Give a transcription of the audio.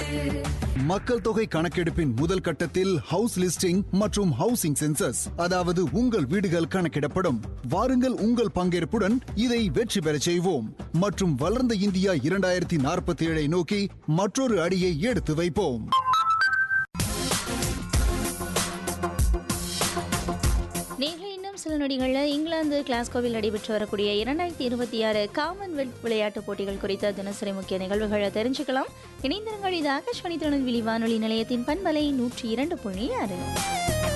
மக்கள் தொகை கணக்கெடுப்பின் முதல் கட்டத்தில் ஹவுஸ் லிஸ்டிங் மற்றும் ஹவுசிங் சென்சஸ் அதாவது உங்கள் வீடுகள் கணக்கிடப்படும் வாருங்கள் உங்கள் பங்கேற்புடன் இதை வெற்றி பெறச் செய்வோம் மற்றும் வளர்ந்த இந்தியா இரண்டாயிரத்தி நாற்பத்தி ஏழை நோக்கி மற்றொரு அடியை எடுத்து வைப்போம் நீங்கள் இன்னும் சில நொடிகளில் இங்கிலாந்து கிளாஸ்கோவில் நடைபெற்று வரக்கூடிய இரண்டாயிரத்தி இருபத்தி ஆறு காமன்வெல்த் விளையாட்டுப் போட்டிகள் குறித்த தினசரி முக்கிய நிகழ்வுகளை தெரிஞ்சுக்கலாம் இணைந்திருங்கள் இது ஆகாஷ்வாணி திருநெல்வேலி வானொலி நிலையத்தின் பண்பலை நூற்றி இரண்டு புள்ளி ஆறு